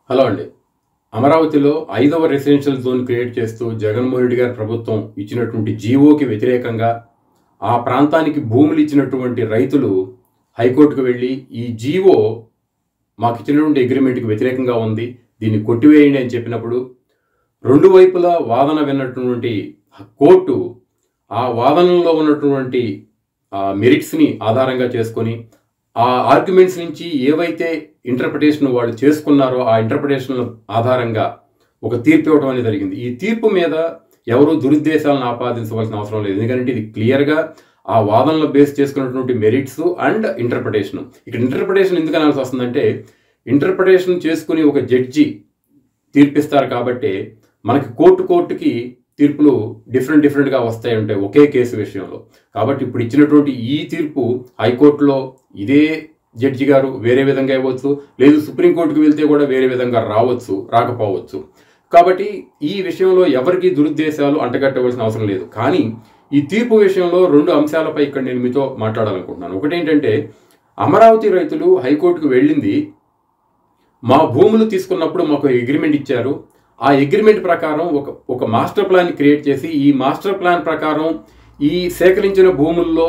hello అండి అమరావతిలో ఐదవ రెసిడెన్షియల్ జోన్ క్రియేట్ చేస్తూ జగన్మోహన్ రెడ్డి గారి ప్రభుత్వం ఇచ్చినటువంటి జీవోకి వ్యతిరేకంగా ఆ ప్రాంతానికి భూములు ఇచ్చినటువంటి రైతులు హైకోర్టుకు వెళ్ళి ఈ జీవో మాకు ఇచ్చినటువంటి అగ్రిమెంట్కి వ్యతిరేకంగా ఉంది దీన్ని కొట్టివేయండి అని చెప్పినప్పుడు రెండు వైపులా వాదన విన్నటువంటి కోర్టు ఆ వాదనలో ఉన్నటువంటి ఆ మెరిట్స్ని ఆధారంగా చేసుకొని ఆ ఆర్గ్యుమెంట్స్ నుంచి ఏవైతే ఇంటర్ప్రిటేషన్ వాళ్ళు చేసుకున్నారో ఆ ఇంటర్ప్రిటేషన్ ఆధారంగా ఒక తీర్పు ఇవ్వడం అనేది జరిగింది ఈ తీర్పు మీద ఎవరు దురుద్దేశాలను ఆపాదించవలసిన అవసరం లేదు ఎందుకంటే ఇది క్లియర్గా ఆ వాదనలు బేస్ చేసుకున్నటువంటి మెరిట్స్ అండ్ ఇంటర్ప్రిటేషన్ ఇక్కడ ఇంటర్ప్రిటేషన్ ఎందుకు అనాల్సి వస్తుందంటే ఇంటర్ప్రిటేషన్ చేసుకుని ఒక జడ్జి తీర్పిస్తారు కాబట్టి మనకి కోర్టు కోర్టుకి తీర్పులు డిఫరెంట్ డిఫరెంట్గా వస్తాయి ఉంటాయి ఒకే కేసు విషయంలో కాబట్టి ఇప్పుడు ఇచ్చినటువంటి ఈ తీర్పు హైకోర్టులో ఇదే జడ్జి గారు వేరే విధంగా ఇవ్వచ్చు లేదు సుప్రీంకోర్టుకు వెళ్తే కూడా వేరే విధంగా రావచ్చు రాకపోవచ్చు కాబట్టి ఈ విషయంలో ఎవరికి దురుద్దేశాలు అంటగట్టవలసిన అవసరం లేదు కానీ ఈ తీర్పు విషయంలో రెండు అంశాలపై ఇక్కడ నేను మీతో మాట్లాడాలనుకుంటున్నాను ఒకటి ఏంటంటే అమరావతి రైతులు హైకోర్టుకు వెళ్ళింది మా భూములు తీసుకున్నప్పుడు మాకు అగ్రిమెంట్ ఇచ్చారు ఆ అగ్రిమెంట్ ప్రకారం ఒక ఒక మాస్టర్ ప్లాన్ క్రియేట్ చేసి ఈ మాస్టర్ ప్లాన్ ప్రకారం ఈ సేకరించిన భూముల్లో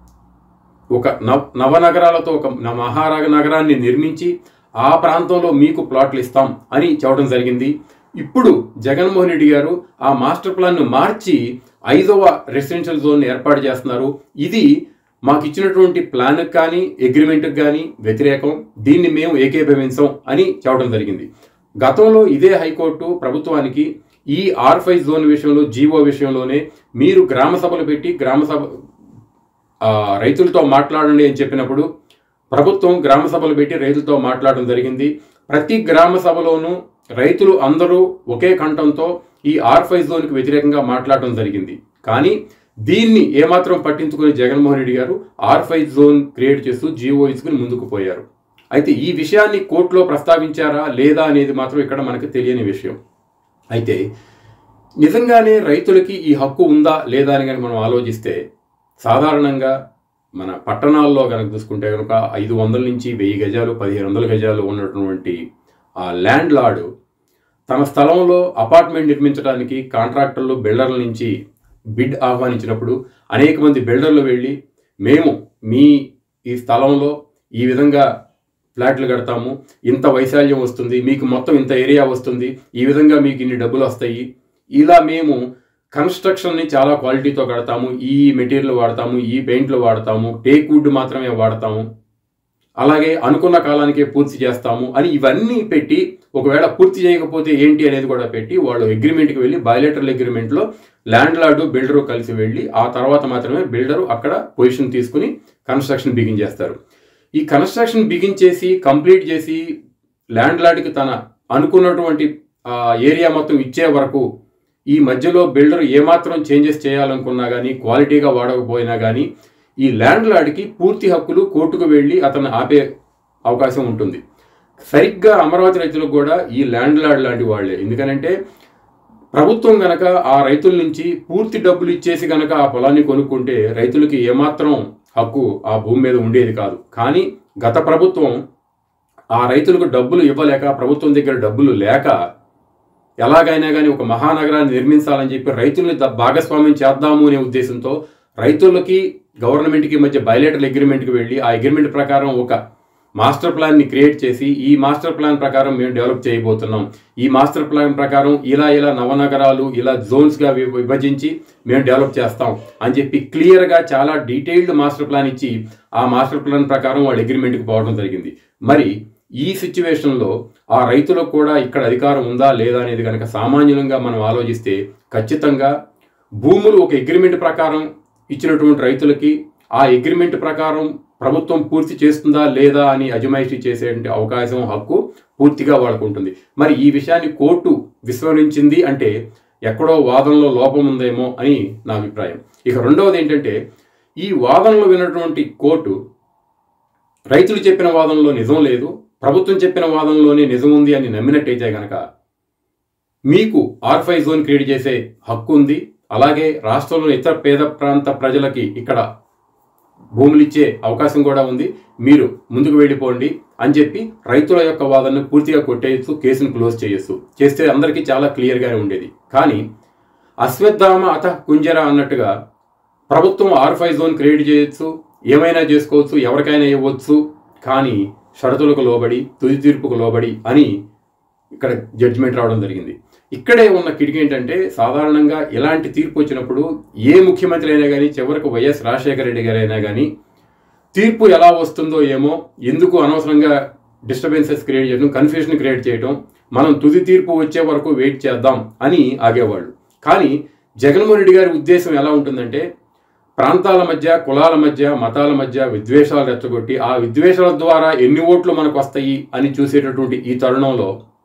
ఒక నవ నవనగరాలతో ఒక న- మహారాగ నగరాన్ని నిర్మించి ఆ ప్రాంతంలో మీకు ప్లాట్లు ఇస్తాం అని చెప్పడం జరిగింది ఇప్పుడు జగన్మోహన్ రెడ్డి గారు ఆ మాస్టర్ ప్లాన్ను మార్చి ఐదవ రెసిడెన్షియల్ జోన్ ఏర్పాటు చేస్తున్నారు ఇది మాకు ఇచ్చినటువంటి ప్లాన్కి కానీ అగ్రిమెంట్కి కానీ వ్యతిరేకం దీన్ని మేము ఏకీభవించం అని చెప్పడం జరిగింది గతంలో ఇదే హైకోర్టు ప్రభుత్వానికి ఈ ఆర్ ఫైవ్ జోన్ విషయంలో జీవో విషయంలోనే మీరు గ్రామ సభలు పెట్టి గ్రామ సభ ఆ, రైతులతో మాట్లాడండి అని చెప్పినప్పుడు ప్రభుత్వం గ్రామ సభలు పెట్టి రైతులతో మాట్లాడడం జరిగింది ప్రతి గ్రామ సభలోనూ రైతులు అందరూ ఒకే కంఠంతో ఈ ఆర్ ఫైవ్ జోన్కి వ్యతిరేకంగా మాట్లాడడం జరిగింది కానీ దీన్ని ఏమాత్రం పట్టించుకుని జగన్మోహన్ రెడ్డి గారు ఆర్ ఫైవ్ జోన్ క్రియేట్ చేస్తూ జీవో ఇచ్చుకుని ముందుకు పోయారు అయితే ఈ విషయాన్ని కోర్టులో ప్రస్తావించారా లేదా అనేది మాత్రం ఇక్కడ మనకు తెలియని విషయం అయితే నిజంగానే రైతులకి ఈ హక్కు ఉందా లేదా అని కనుక మనం ఆలోచిస్తే సాధారణంగా మన పట్టణాల్లో కనుక చూసుకుంటే కనుక ఐదు వందల నుంచి వెయ్యి గజాలు పదిహేను వందల గజాలు ఉన్నటువంటి ఆ ల్యాండ్ లార్డు తన స్థలంలో అపార్ట్మెంట్ నిర్మించడానికి కాంట్రాక్టర్లు బిల్డర్ల నుంచి బిడ్ ఆహ్వానించినప్పుడు అనేక మంది బిల్డర్లు వెళ్ళి మేము మీ ఈ స్థలంలో ఈ విధంగా ఫ్లాట్లు కడతాము ఇంత వైశాల్యం వస్తుంది మీకు మొత్తం ఇంత ఏరియా వస్తుంది ఈ విధంగా మీకు ఇన్ని డబ్బులు వస్తాయి ఇలా మేము కన్స్ట్రక్షన్ని చాలా క్వాలిటీతో కడతాము ఈ మెటీరియల్ వాడతాము ఈ పెయింట్లు వాడతాము టేక్ వుడ్ మాత్రమే వాడతాము అలాగే అనుకున్న కాలానికే పూర్తి చేస్తాము అని ఇవన్నీ పెట్టి ఒకవేళ పూర్తి చేయకపోతే ఏంటి అనేది కూడా పెట్టి వాళ్ళు అగ్రిమెంట్కి వెళ్ళి బయలేటరల్ అగ్రిమెంట్లో ల్యాండ్ లార్డు బిల్డరు కలిసి వెళ్ళి ఆ తర్వాత మాత్రమే బిల్డరు అక్కడ పొజిషన్ తీసుకుని కన్స్ట్రక్షన్ బిగిన్ చేస్తారు ఈ కన్స్ట్రక్షన్ బిగిన్ చేసి కంప్లీట్ చేసి ల్యాండ్ లార్డ్కి తన అనుకున్నటువంటి ఆ, ఏరియా మొత్తం ఇచ్చే వరకు ఈ మధ్యలో బిల్డర్ ఏమాత్రం చేంజెస్ చేయాలనుకున్నా కానీ క్వాలిటీగా వాడకపోయినా కానీ ఈ ల్యాండ్ లార్డ్కి పూర్తి హక్కులు కోర్టుకు వెళ్ళి అతను ఆపే అవకాశం ఉంటుంది సరిగ్గా అమరావతి రైతులకు కూడా ఈ ల్యాండ్ లార్డ్ లాంటి వాళ్ళే ఎందుకనంటే ప్రభుత్వం గనక ఆ రైతుల నుంచి పూర్తి డబ్బులు ఇచ్చేసి గనక ఆ పొలాన్ని కొనుక్కుంటే రైతులకి ఏమాత్రం హక్కు ఆ భూమి మీద ఉండేది కాదు కానీ గత ప్రభుత్వం ఆ రైతులకు డబ్బులు ఇవ్వలేక ప్రభుత్వం దగ్గర డబ్బులు లేక ఎలాగైనా కానీ ఒక మహానగరాన్ని నిర్మించాలని చెప్పి రైతుల్ని ద- భాగస్వామ్యం చేద్దాము అనే ఉద్దేశంతో రైతులకి గవర్నమెంట్కి మధ్య బయలేటరల్ అగ్రిమెంట్కి వెళ్ళి ఆ అగ్రిమెంట్ ప్రకారం ఒక మాస్టర్ ప్లాన్ని క్రియేట్ చేసి ఈ మాస్టర్ ప్లాన్ ప్రకారం మేము డెవలప్ చేయబోతున్నాం ఈ మాస్టర్ ప్లాన్ ప్రకారం ఇలా ఇలా నవనగరాలు ఇలా జోన్స్గా వి- విభజించి మేము డెవలప్ చేస్తాం అని చెప్పి క్లియర్గా చాలా డీటెయిల్డ్ మాస్టర్ ప్లాన్ ఇచ్చి ఆ మాస్టర్ ప్లాన్ ప్రకారం వాళ్ళు అగ్రిమెంట్కి పోవడం జరిగింది మరి ఈ సిచ్యువేషన్లో ఆ రైతులకు కూడా ఇక్కడ అధికారం ఉందా లేదా అనేది కనుక సామాన్యంగా మనం ఆలోచిస్తే ఖచ్చితంగా భూములు ఒక అగ్రిమెంట్ ప్రకారం ఇచ్చినటువంటి రైతులకి ఆ అగ్రిమెంట్ ప్రకారం ప్రభుత్వం పూర్తి చేస్తుందా లేదా అని అజమాయిషీ చేసే అవకాశం హక్కు పూర్తిగా వాళ్ళకు ఉంటుంది మరి ఈ విషయాన్ని కోర్టు విస్మరించింది అంటే ఎక్కడో వాదనలో లోపం ఉందేమో అని నా అభిప్రాయం ఇక రెండవది ఏంటంటే ఈ వాదనలు విన్నటువంటి కోర్టు రైతులు చెప్పిన వాదనలో నిజం లేదు ప్రభుత్వం చెప్పిన వాదనలోనే నిజం ఉంది అని నమ్మినట్టయితే గనక మీకు ఆర్ ఫైవ్ జోన్ క్రియేట్ చేసే హక్కు ఉంది అలాగే రాష్ట్రంలోని ఇతర పేద ప్రాంత ప్రజలకి ఇక్కడ భూములు ఇచ్చే అవకాశం కూడా ఉంది మీరు ముందుకు వెళ్ళిపోండి అని చెప్పి రైతుల యొక్క వాదనను పూర్తిగా కొట్టేయచ్చు కేసును క్లోజ్ చేయొచ్చు చేస్తే అందరికీ చాలా క్లియర్గానే ఉండేది కానీ అశ్వత్థామ అత కుంజర అన్నట్టుగా ప్రభుత్వం ఆర్ ఫైవ్ జోన్ క్రియేట్ చేయొచ్చు ఏమైనా చేసుకోవచ్చు ఎవరికైనా ఇవ్వచ్చు కానీ షరతులకు లోబడి తుది తీర్పుకు లోబడి అని ఇక్కడ జడ్జిమెంట్ రావడం జరిగింది ఇక్కడే ఉన్న కిటికీ ఏంటంటే సాధారణంగా ఇలాంటి తీర్పు వచ్చినప్పుడు ఏ ముఖ్యమంత్రి అయినా కానీ చివరకు వైఎస్ రాజశేఖర రెడ్డి గారైనా కానీ తీర్పు ఎలా వస్తుందో ఏమో ఎందుకు అనవసరంగా డిస్టర్బెన్సెస్ క్రియేట్ చేయడం కన్ఫ్యూజన్ క్రియేట్ చేయడం మనం తుది తీర్పు వచ్చే వరకు వెయిట్ చేద్దాం అని ఆగేవాళ్ళు కానీ జగన్మోహన్ రెడ్డి గారి ఉద్దేశం ఎలా ఉంటుందంటే ప్రాంతాల మధ్య కులాల మధ్య మతాల మధ్య విద్వేషాలు రెచ్చగొట్టి ఆ విద్వేషాల ద్వారా ఎన్ని ఓట్లు మనకు వస్తాయి అని చూసేటటువంటి ఈ తరుణంలో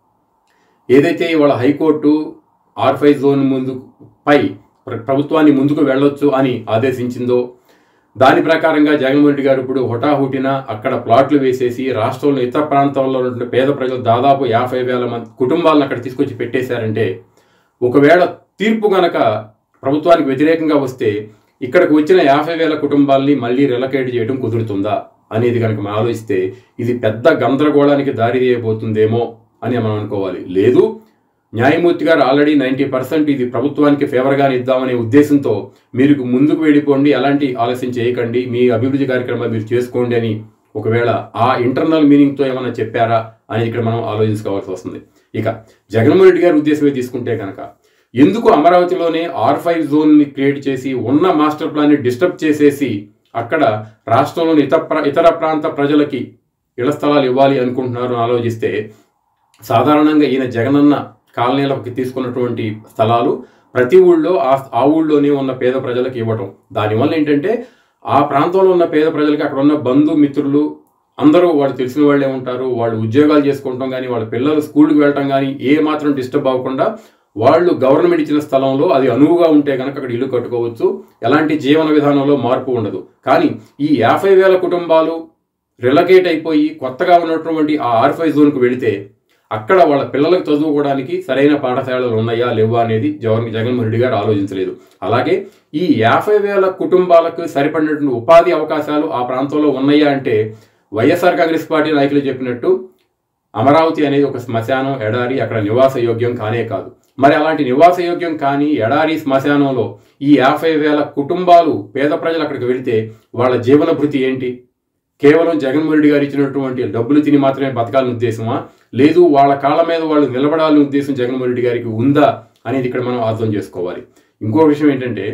ఏదైతే ఇవాళ హైకోర్టు ఆర్ ఫైవ్ జోన్ ముందు పై ప్ర- ప్రభుత్వాన్ని ముందుకు వెళ్ళొచ్చు అని ఆదేశించిందో దాని ప్రకారంగా జగన్మోహన్ రెడ్డి గారు ఇప్పుడు హుటాహుటిన అక్కడ ప్లాట్లు వేసేసి రాష్ట్రంలో ఇతర ప్రాంతాల్లో ఉన్నటువంటి పేద ప్రజలు దాదాపు యాభై వేల మంది కుటుంబాలను అక్కడ తీసుకొచ్చి పెట్టేశారంటే ఒకవేళ తీర్పు గనక ప్రభుత్వానికి వ్యతిరేకంగా వస్తే ఇక్కడికి వచ్చిన యాభై వేల కుటుంబాలని మళ్ళీ రిలకేట్ చేయడం కుదురుతుందా అనేది కనుక మనం ఆలోచిస్తే ఇది పెద్ద గందరగోళానికి దారి తీయబోతుందేమో అని మనం అనుకోవాలి లేదు న్యాయమూర్తి గారు ఆల్రెడీ నైంటీ పర్సెంట్ ఇది ప్రభుత్వానికి ఫేవర్గానే ఇద్దామనే ఉద్దేశంతో మీరు ముందుకు వెళ్ళిపోండి ఎలాంటి ఆలస్యం చేయకండి మీ అభివృద్ధి కార్యక్రమాలు మీరు చేసుకోండి అని ఒకవేళ ఆ ఇంటర్నల్ మీనింగ్తో ఏమైనా చెప్పారా అని ఇక్కడ మనం ఆలోచించుకోవాల్సి వస్తుంది ఇక జగన్మోహన్ రెడ్డి గారి ఉద్దేశమే తీసుకుంటే కనుక ఎందుకు అమరావతిలోనే ఆర్ ఫైవ్ జోన్ని క్రియేట్ చేసి ఉన్న మాస్టర్ ప్లాన్ని డిస్టర్బ్ చేసేసి అక్కడ రాష్ట్రంలోని ఇతర ప్ర- ఇతర ప్రాంత ప్రజలకి ఇళ్ల స్థలాలు ఇవ్వాలి అనుకుంటున్నారు అని ఆలోచిస్తే సాధారణంగా ఈయన జగనన్న కాలనీలకు తీసుకున్నటువంటి స్థలాలు ప్రతి ఊళ్ళో ఆ ఆ ఊళ్ళోనే ఉన్న పేద ప్రజలకు ఇవ్వటం దానివల్ల ఏంటంటే ఆ ప్రాంతంలో ఉన్న పేద ప్రజలకి అక్కడ ఉన్న బంధు మిత్రులు అందరూ వాళ్ళు తెలిసిన వాళ్ళే ఉంటారు వాళ్ళు ఉద్యోగాలు చేసుకుంటాం కానీ వాళ్ళ పిల్లలు స్కూల్కి వెళ్ళటం కానీ ఏ మాత్రం డిస్టర్బ్ అవ్వకుండా వాళ్ళు గవర్నమెంట్ ఇచ్చిన స్థలంలో అది అనువుగా ఉంటే కనుక అక్కడ ఇల్లు కట్టుకోవచ్చు ఎలాంటి జీవన విధానంలో మార్పు ఉండదు కానీ ఈ యాభై వేల కుటుంబాలు రిలకేట్ అయిపోయి కొత్తగా ఉన్నటువంటి ఆ ఆర్ ఫైవ్ జోన్కు వెళితే అక్కడ వాళ్ళ పిల్లలకు చదువుకోవడానికి సరైన పాఠశాలలు ఉన్నాయా లేవా అనేది జగన్ జగన్మోహన్ రెడ్డి గారు ఆలోచించలేదు అలాగే ఈ యాభై వేల కుటుంబాలకు సరిపడినటువంటి ఉపాధి అవకాశాలు ఆ ప్రాంతంలో ఉన్నాయా అంటే వైఎస్ఆర్ కాంగ్రెస్ పార్టీ నాయకులు చెప్పినట్టు అమరావతి అనేది ఒక శ్మశానం ఎడారి అక్కడ నివాస యోగ్యం కానే కాదు మరి అలాంటి నివాస యోగ్యం కానీ ఎడారి శ్మశానంలో ఈ యాభై వేల కుటుంబాలు పేద ప్రజలు అక్కడికి వెళితే వాళ్ళ జీవన భృతి ఏంటి కేవలం జగన్మోహన్ రెడ్డి గారు ఇచ్చినటువంటి డబ్బులు తిని మాత్రమే బతకాలని ఉద్దేశమా లేదు వాళ్ళ కాళ్ళ మీద వాళ్ళు నిలబడాలని ఉద్దేశం జగన్మోహన్ రెడ్డి గారికి ఉందా అనేది ఇక్కడ మనం అర్థం చేసుకోవాలి ఇంకో విషయం ఏంటంటే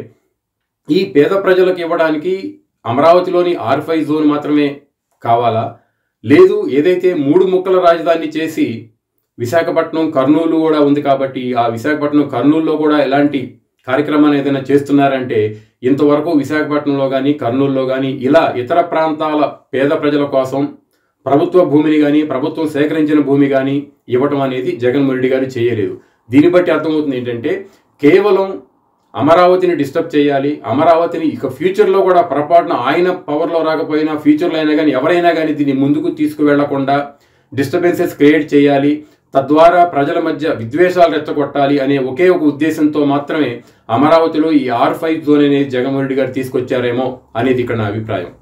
ఈ పేద ప్రజలకు ఇవ్వడానికి అమరావతిలోని ఆర్ ఫైవ్ జోన్ మాత్రమే కావాలా లేదు ఏదైతే మూడు ముక్కల రాజధాని చేసి విశాఖపట్నం కర్నూలు కూడా ఉంది కాబట్టి ఆ విశాఖపట్నం కర్నూలులో కూడా ఎలాంటి కార్యక్రమాన్ని ఏదైనా చేస్తున్నారంటే ఇంతవరకు విశాఖపట్నంలో కానీ కర్నూలులో కానీ ఇలా ఇతర ప్రాంతాల పేద ప్రజల కోసం ప్రభుత్వ భూమిని కానీ ప్రభుత్వం సేకరించిన భూమి కానీ ఇవ్వటం అనేది జగన్మోహన్ రెడ్డి గారు చేయలేదు దీన్ని బట్టి అర్థమవుతుంది ఏంటంటే కేవలం అమరావతిని డిస్టర్బ్ చేయాలి అమరావతిని ఇక ఫ్యూచర్లో కూడా పొరపాటున ఆయన పవర్లో రాకపోయినా ఫ్యూచర్లో అయినా కానీ ఎవరైనా కానీ దీన్ని ముందుకు తీసుకువెళ్లకుండా డిస్టర్బెన్సెస్ క్రియేట్ చేయాలి తద్వారా ప్రజల మధ్య విద్వేషాలు రెచ్చగొట్టాలి అనే ఒకే ఒక ఉద్దేశంతో మాత్రమే అమరావతిలో ఈ ఆర్ ఫైవ్ జోన్ అనేది జగన్మోహన్ రెడ్డి గారు తీసుకొచ్చారేమో అనేది ఇక్కడ నా అభిప్రాయం